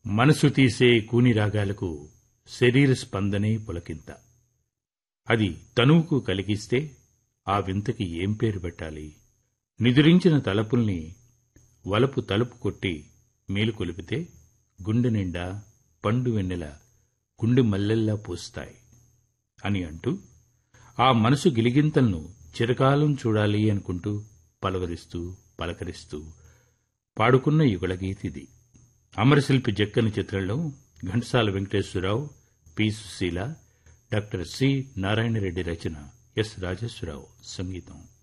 మనసు తీసే కూని రాగాలకు శరీర స్పందనే పులకింత అది తనువుకు కలిగిస్తే ఆ వింతకి ఏం పేరు పెట్టాలి నిదురించిన తలపుల్ని వలపు తలుపు కొట్టి మేలుకొలిపితే గుండె నిండా పండు వెన్నెల గుండె మల్లెల్లా పూస్తాయి అని అంటూ ఆ మనసు గిలిగింతలను చిరకాలం చూడాలి అనుకుంటూ పలవరిస్తూ పలకరిస్తూ పాడుకున్న యుగళగీతిది అమరశిల్పి జక్కని చిత్రంలో Ghantasala Venkateswara Rao P Susheela doctor C Narayana Reddy రచన ఎస్ రాజేశ్వరరావు సంగీతం